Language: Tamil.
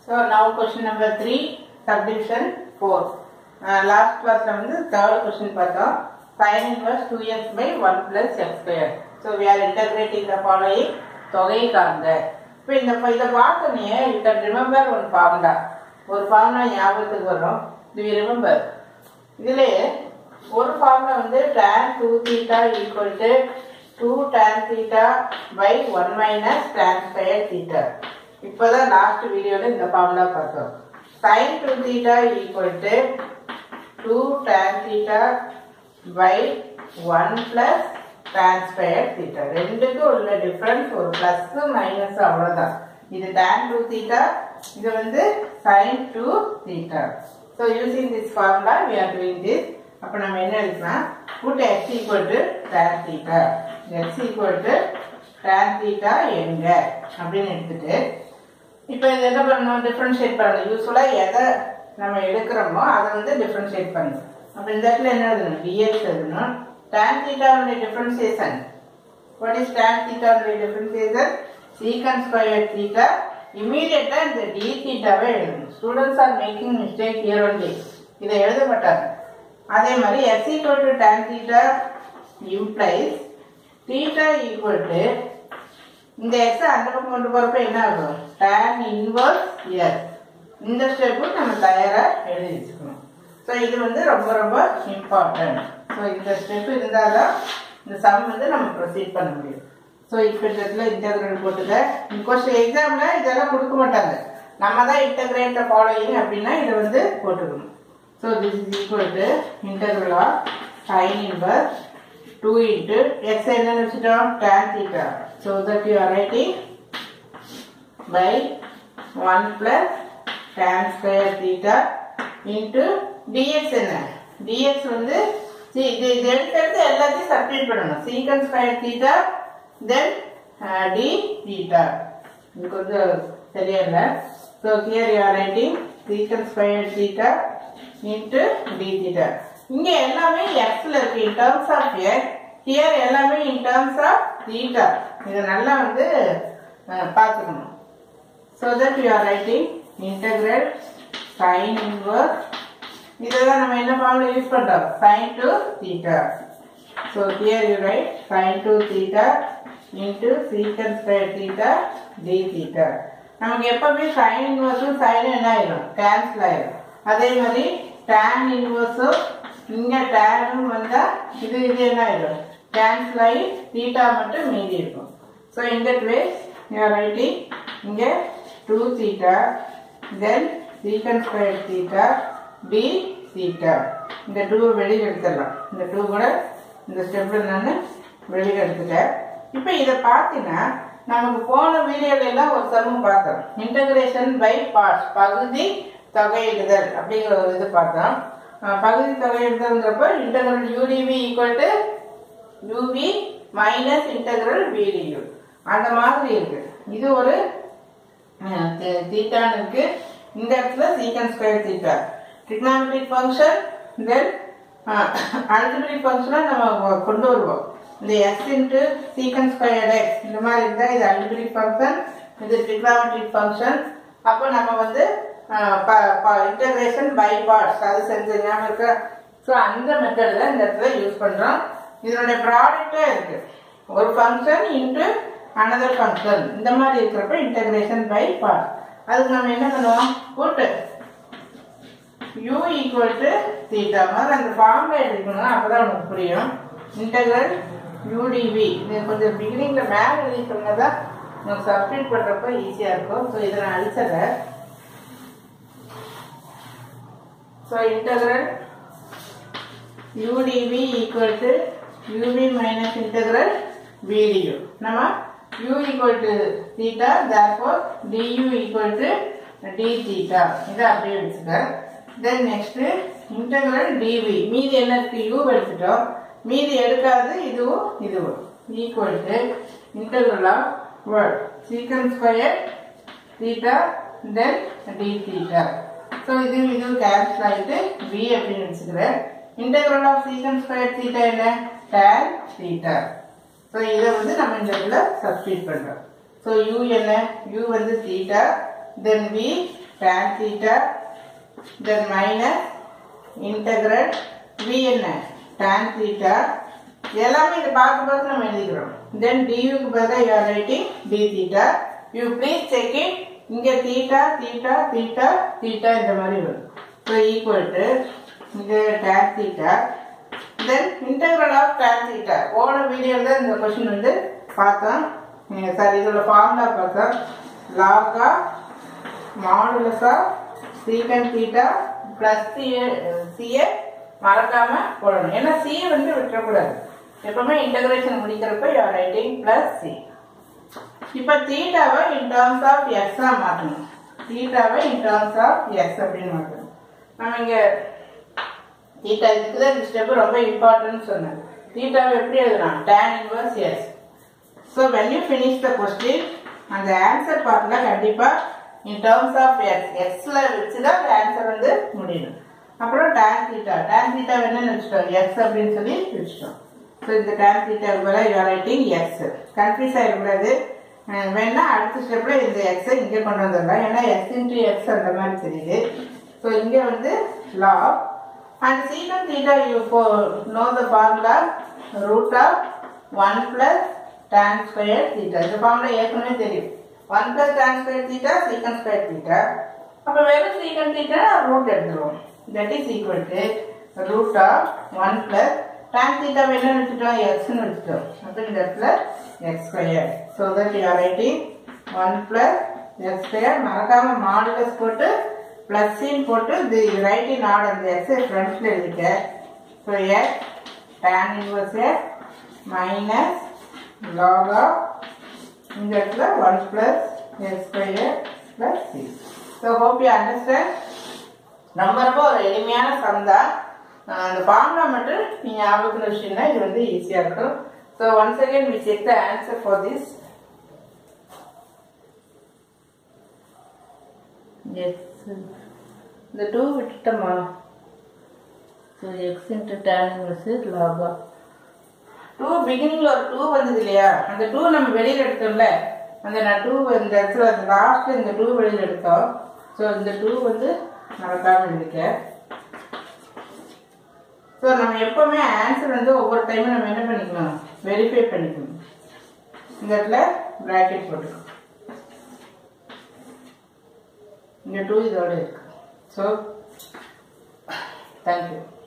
So now question number 3, subdivision 4. Uh, last class ல வந்து third question பார்த்தோம் sin inverse 2x by 1 plus x square. So we are integrating the following தொகை காண்க இப்போ இந்த இதை பார்த்தோன்னே you can remember one formula. ஒரு ஃபார்முலா ஞாபகத்துக்கு வரும் do you remember? இதிலே ஒரு ஃபார்முலா வந்து tan 2 theta equal to 2 tan theta by 1 minus tan square theta. இப்போதான் லாஸ்ட் வீடியோல இந்த ஃபார்முலா பார்த்தோம் sin 2 theta equal to 2 tan theta by 1 plus tan square theta ரெண்டுக்கும் உள்ள டிஃபரன்ஸ் ஒரு பிளஸ் மைனஸ் அவ்வளவுதான் இது tan 2 theta இது வந்து sin 2 theta so using this formula we are doing this அப்ப நம்ம என்ன எழுதலாம் put x equal to tan theta x equal to tan theta எங்க அப்படின்னு எடுத்துட்டு இப்போ இது என்ன பண்ணணும் டிஃப்ரென்ஷியேட் பண்ணணும் யூஸ்வலாக எதை நம்ம எடுக்கிறோமோ அதை வந்து டிஃப்ரென்ஷியேட் பண்ணணும் அப்போ இந்த இடத்துல என்ன எழுதணும் டிஎக்ஸ் எழுதணும் tan தீட்டாவுடைய டிஃப்ரென்சியேஷன் வாட் இஸ் tan தீட்டாவுடைய டிஃப்ரென்சியேஷன் சீக்கன் ஸ்கொயர் தீட்டா இமீடியட்டா இந்த டி தீட்டாவை எழுதணும் students are making mistake here only இதை எழுத மாட்டாங்க அதே மாதிரி s equal to tan theta implies theta equal to இந்த எக்ஸ் அந்த பக்கம் கொண்டு போறப்ப என்ன ஆகும் tan இன்வர்ஸ் எஸ் இந்த ஸ்டெப்பு நம்ம தயாரா எழுதி வச்சுக்கணும் ஸோ இது வந்து ரொம்ப ரொம்ப இம்பார்ட்டன்ட் ஸோ இந்த ஸ்டெப் இருந்தால் தான் இந்த சம் வந்து நம்ம ப்ரொசீட் பண்ண முடியும் ஸோ இப்போ இந்த இடத்துல இன்டகிரல் போட்டுக்க கொஸ்டின் எக்ஸாம்ல இதெல்லாம் கொடுக்க மாட்டாங்க நம்ம தான் இன்டகிரேட் ஃபாலோயிங் அப்படின்னா இதை வந்து போட்டுக்கணும் so this is equal to integral of sine inverse 2 into x என்னன்னு வச்சுட்டோம் tan theta so that you are writing by 1 plus tan square theta into dx என்ன dx வந்து see இது இது எடுத்து எடுத்து எல்லாத்தையும் சப்ஸ்டிட் பண்ணணும் secant square theta then uh, d theta இது கொஞ்சம் சரியா இல்லை so here you are writing secant square theta into d theta இங்க எல்லாமே xல இருக்கு in terms of x here எல்லாமே in terms of theta இத நல்லா வந்து அஹ், பார்த்துக்கணும் so that you are writing integral sin inverse இதெல்லாம் நம்ம என்ன ஃபார்முலா யூஸ் பண்றோம் sin to theta so here you write sin to theta into secant square theta d theta நமக்கு எப்பவுமே sin இன்வர்ஸும் sin என்ன ஆயிடும் கேன்சல் ஆயிடும் அதே மாதிரி tan இன்வர்ஸும் இங்க tan வந்தா இது இது என்ன ஆயிடும் கேன்சல் ஆகி தீட்டா மட்டும் மீதி இருக்கும் ஸோ இந்த பிளேஸ் யூஆர் ரைட்டிங் இங்க two theta then secant square theta d theta இந்த டூ வெளியில் எடுத்துடலாம் இந்த டூ கூட இந்த ஸ்டெப்பில் நான் வெளியில் எடுத்துட்டேன் இப்போ இதை பார்த்தீங்கன்னா நமக்கு போன வீடியோல எல்லாம் ஒரு சமம் பார்த்தோம் இன்டகிரேஷன் பை பார்ட்ஸ் பகுதி தொகையிடுதல் அப்படிங்கிற ஒரு இது பார்த்தோம் அஹ் பகுதி தொகையிடுதல்ங்கிறப்ப integral u d v equal to u v minus integral v d u அந்த மாதிரி இருக்கு இது ஒரு தீட்டான்னு இருக்கு இந்த இடத்துல secant square theta trigonometric function then algebraic ஃபங்க்ஷனை நம்ம கொண்டு வருவோம் இந்த x into secant square x இந்த மாதிரி இருந்தால் இது அல்ஜிபிரிக் ஃபங்க்ஷன் இது trigonometric ஃபங்க்ஷன் அப்போ நம்ம வந்து இன்டகிரேஷன் பை பார்ட்ஸ் அது செஞ்ச ஞாபகம் இருக்கு ஸோ அந்த மெத்தடில் இந்த இடத்துல யூஸ் பண்ணுறோம் இதனுடைய ப்ராடக்டே இருக்கு ஒரு ஃபங்க்ஷன் இன்ட்டு அனதர் ஃபங்க்ஷன் இந்த மாதிரி இருக்கிறப்ப இன்டகிரேஷன் பை பார்ட் அதுக்கு நம்ம என்ன பண்ணுவோம் போட்டு u ஈக்குவல் டு தீட்டா மாதிரி அந்த ஃபார்முலா எடுக்கணும் அப்பதான் உனக்கு புரியும் இன்டகிரல் யூடிவி இது கொஞ்சம் பிகினிங்ல மேலே எழுதி சொன்னதா உனக்கு சப்ஸ்டியூட் பண்றப்ப ஈஸியா இருக்கும் ஸோ இதை நான் அழிச்சிடுறேன் so integral udv equal to uv minus integral vdu நம்ம u equal to theta therefore du equal to d theta இதை அப்படியே வச்சுக்க then next integral dv மீதி என்ன இருக்கு u எடுத்துட்டோம் மீதி எடுக்காது இதுவும் இதுவும் equal to integral of what secant square theta then d theta so இது இது கேன்சல் ஆகிட்டு v அப்படின்னு வச்சுக்கிறேன் integral of secant square theta என்ன tan தீட்டா ஸோ இதை வந்து நம்ம இந்த இடத்துல சப்ஸ்டியூட் பண்ணுறோம் ஸோ u என்ன u வந்து theta then v tan theta then minus integral v என்ன tan theta எல்லாமே இது பார்த்து பார்த்து நம்ம எழுதிக்கிறோம் then du க்கு பதிலா you are writing d theta you please check it இங்க theta theta theta theta இந்த மாதிரி வரும் so equal to இது tan theta then integral of tan theta போன வீடியோல தான் இந்த கொஸ்டின் வந்து பார்த்தோம் சாரி இதோட ஃபார்முலா பார்த்தோம் log of modulus of secant theta plus சிஏ சிஏ மறக்காம போடணும் ஏன்னா சி வந்து விட்டுறக்கூடாது எப்பவுமே இன்டகிரேஷன் முடிக்கிறப்ப யூஆர் ரைட்டிங் பிளஸ் சி இப்போ தீட்டாவை இன் டேர்ம்ஸ் ஆஃப் எக்ஸா மாற்றணும் தீட்டாவை இன் டேர்ம்ஸ் ஆஃப் எக்ஸ் அப்படின்னு மாற்றணும் நம்ம இங்க தீட்டா இதுக்கு தான் இந்த ஸ்டெப் ரொம்ப இம்பார்ட்டன்ட் சொன்னேன் தீட்டாவை எப்படி எழுதலாம் tan inverse s so when you finish the question அந்த ஆன்சர் பார்ட்ல கண்டிப்பா இன் டேர்ம்ஸ் ஆஃப் எக்ஸ் எக்ஸ்ல வச்சு தான் அந்த ஆன்சர் வந்து முடியணும் அப்புறம் டேன் தீட்டா டேன் தீட்டா என்னன்னு வச்சுட்டோம் எக்ஸ் அப்படின்னு சொல்லி வச்சுட்டோம் ஸோ இந்த டேன் தீட்டா வர யூஆர் ரைட்டிங் எக்ஸ் கன்ஃபியூஸ் ஆகிடக்கூடாது அஹ் வேணா அடுத்த ஸ்டெப்ல இந்த எக்ஸை இங்கே கொண்டு வந்துடலாம் ஏன்னா எக்ஸ் இன்ட்டு எக்ஸ் அந்த மாதிரி தெரியுது ஸோ இங்கே வந்து லா and sec theta you know the formula root of one plus tan square theta இந்த ஃபார்முலா ஏற்கனவே தெரியும் one plus tan square theta sec square theta அப்போ வெறும் சீக்கன் தீட்டா ரூட் எடுத்துருவோம் that is equal to root of one plus tan theta என்ன வச்சுட்டோம் எக்ஸ்னு வச்சுட்டோம் அப்போ இந்த இடத்துல x square so that you are writing one plus x square மறக்காம மாடுலஸ் போட்டு பிளஸ் சீன் போட்டு தி ரைட் இன் ஆர்டர் இந்த எக்ஸை ஃப்ரண்ட்ல எழுதிக்க so x tan inverse x minus log of இந்த இடத்துல 1 plus s square plus 6. So hope you understand. ரொம்ப ரொம்ப ஒரு எளிமையான சம் தான் அஹ் அந்த ஃபார்முலா மட்டும் நீங்க ஞாபகத்தில் வச்சீங்கன்னா இது வந்து ஈஸியா இருக்கும் so once again we check the answer for this எஸ் இந்த டூ விட்டுட்டோமா so x into tan inverse லாபா டூ பிகினிங்ல ஒரு டூ வந்தது இல்லையா அந்த டூ நம்ம வெளியில எடுத்தோம்ல அந்த நான் டூ இந்த இடத்துல அந்த லாஸ்ட் இந்த டூ வெளியில எடுத்தோம் ஸோ இந்த டூ வந்து மறக்காம எழுதிக்க ஸோ நம்ம எப்பவுமே ஆன்சர் வந்து ஒவ்வொரு டைமும் நம்ம என்ன பண்ணிக்கணும் வெரிஃபை பண்ணிக்கணும் இந்த இடத்துல பிராக்கெட் போட்டுக்கணும் இந்த டூ இதோட இருக்கு ஸோ தேங்க்யூ